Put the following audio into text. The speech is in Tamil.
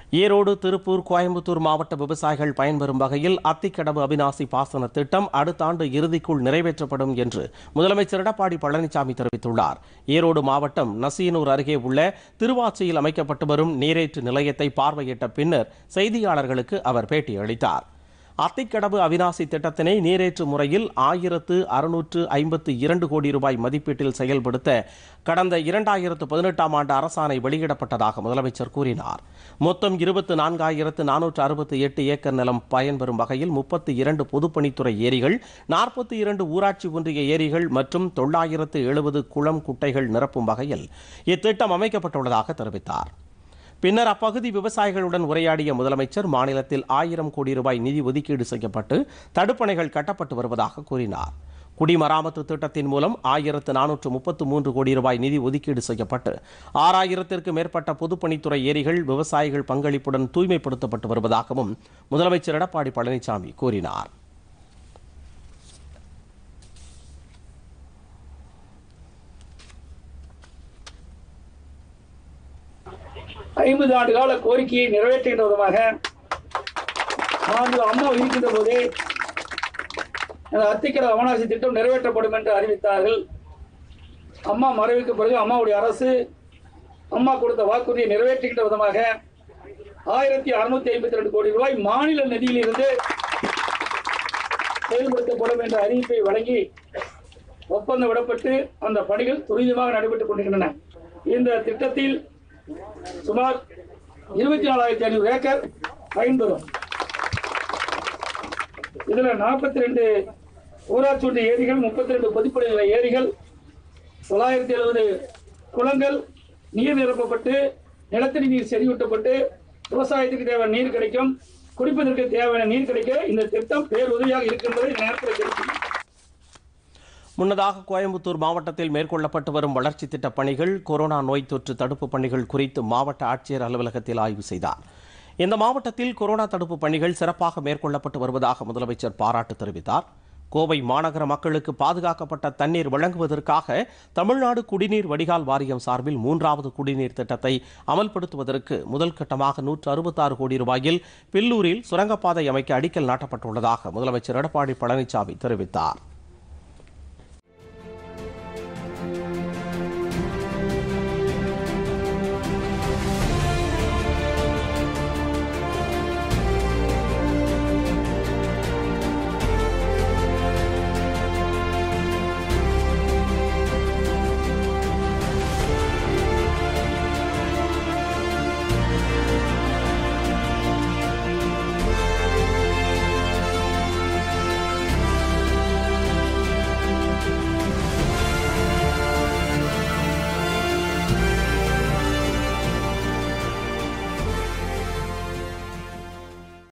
ஈரோடு திருப்பூர் கோயம்புத்தூர் மாவட்ட விவசாயிகள் பயன்பெறும் வகையில் அத்திக்கடவு அவிநாசி பாசன திட்டம் அடுத்த ஆண்டு இறுதிக்குள் நிறைவேற்றப்படும் என்று முதலமைச்சர் எடப்பாடி பழனிசாமி தெரிவித்துள்ளார் ஈரோடு மாவட்டம் நசீனூர் அருகே உள்ள திருவாச்சியில் அமைக்கப்பட்டு வரும் நீரேற்று நிலையத்தை பார்வையிட்ட பின்னர் செய்தியாளர்களுக்கு அவர் பேட்டியளித்தார் அத்திக்கடவு அவிநாசி திட்டத்தினை நீரேற்று முறையில் ஆயிரத்து அறுநூற்று ஐம்பத்து இரண்டு கோடி ரூபாய் மதிப்பீட்டில் செயல்படுத்த கடந்த இரண்டாயிரத்து பதினெட்டாம் ஆண்டு அரசாணை வெளியிடப்பட்டதாக முதலமைச்சர் கூறினார் மொத்தம் இருபத்து நான்காயிரத்து நானூற்று அறுபத்தி எட்டு ஏக்கர் நிலம் பயன்பெறும் வகையில் முப்பத்தி இரண்டு பொதுப்பணித்துறை ஏரிகள் நாற்பத்தி இரண்டு ஊராட்சி ஒன்றிய ஏரிகள் மற்றும் தொள்ளாயிரத்து எழுபது குளம் குட்டைகள் நிரப்பும் வகையில் இத்திட்டம் அமைக்கப்பட்டுள்ளதாக தெரிவித்தார் பின்னர் அப்பகுதி விவசாயிகளுடன் உரையாடிய முதலமைச்சர் மாநிலத்தில் ஆயிரம் கோடி ரூபாய் நிதி ஒதுக்கீடு செய்யப்பட்டு தடுப்பணைகள் கட்டப்பட்டு வருவதாக கூறினார் குடிமராமத்து திட்டத்தின் மூலம் ஆயிரத்து நானூற்று முப்பத்து மூன்று கோடி ரூபாய் நிதி ஒதுக்கீடு செய்யப்பட்டு ஆறாயிரத்திற்கு மேற்பட்ட பொதுப்பணித்துறை ஏரிகள் விவசாயிகள் பங்களிப்புடன் தூய்மைப்படுத்தப்பட்டு வருவதாகவும் முதலமைச்சர் எடப்பாடி பழனிசாமி கூறினார் ஐம்பது ஆண்டு கால கோரிக்கையை நிறைவேற்றுகின்ற விதமாக மாண்பு அம்மா இருக்கின்ற போதே அந்த அத்திக்கர அவனாசி திட்டம் நிறைவேற்றப்படும் என்று அறிவித்தார்கள் அம்மா மறைவுக்கு பிறகு அம்மாவுடைய அரசு அம்மா கொடுத்த வாக்குறுதியை நிறைவேற்றுகின்ற விதமாக ஆயிரத்தி அறுநூத்தி ஐம்பத்தி ரெண்டு கோடி ரூபாய் மாநில நிதியிலிருந்து செயல்படுத்தப்படும் என்ற அறிவிப்பை வழங்கி ஒப்பந்தம் விடப்பட்டு அந்த பணிகள் துரிதமாக நடைபெற்றுக் கொண்டிருக்கின்றன இந்த திட்டத்தில் சுமார் இருபத்தி நாலாயிரத்தி ஐநூறு ஏக்கர் பயன்பெறும் இதுல நாற்பத்தி ரெண்டு ஊராட்சி ஒன்றிய ஏரிகள் முப்பத்தி ரெண்டு பொதுப்படை நில ஏரிகள் தொள்ளாயிரத்தி எழுபது குளங்கள் நீர் நிரப்பப்பட்டு நிலத்தடி நீர் செறிவூட்டப்பட்டு விவசாயத்துக்கு தேவையான நீர் கிடைக்கும் குடிப்பதற்கு தேவையான நீர் கிடைக்க இந்த திட்டம் பேருதவியாக இருக்கின்றது இந்த நேரத்தில் தெரிவிக்கிறேன். முன்னதாக கோயம்புத்தூர் மாவட்டத்தில் மேற்கொள்ளப்பட்டு வரும் வளர்ச்சி திட்டப் பணிகள் கொரோனா நோய் தொற்று தடுப்பு பணிகள் குறித்து மாவட்ட ஆட்சியர் அலுவலகத்தில் ஆய்வு செய்தார் இந்த மாவட்டத்தில் கொரோனா தடுப்பு பணிகள் சிறப்பாக மேற்கொள்ளப்பட்டு வருவதாக முதலமைச்சர் பாராட்டு தெரிவித்தார் கோவை மாநகர மக்களுக்கு பாதுகாக்கப்பட்ட தண்ணீர் வழங்குவதற்காக தமிழ்நாடு குடிநீர் வடிகால் வாரியம் சார்பில் மூன்றாவது குடிநீர் திட்டத்தை அமல்படுத்துவதற்கு முதல் கட்டமாக நூற்று அறுபத்தாறு கோடி ரூபாயில் பில்லூரில் சுரங்கப்பாதை அமைக்க அடிக்கல் நாட்டப்பட்டுள்ளதாக முதலமைச்சர் எடப்பாடி பழனிசாமி தெரிவித்தார்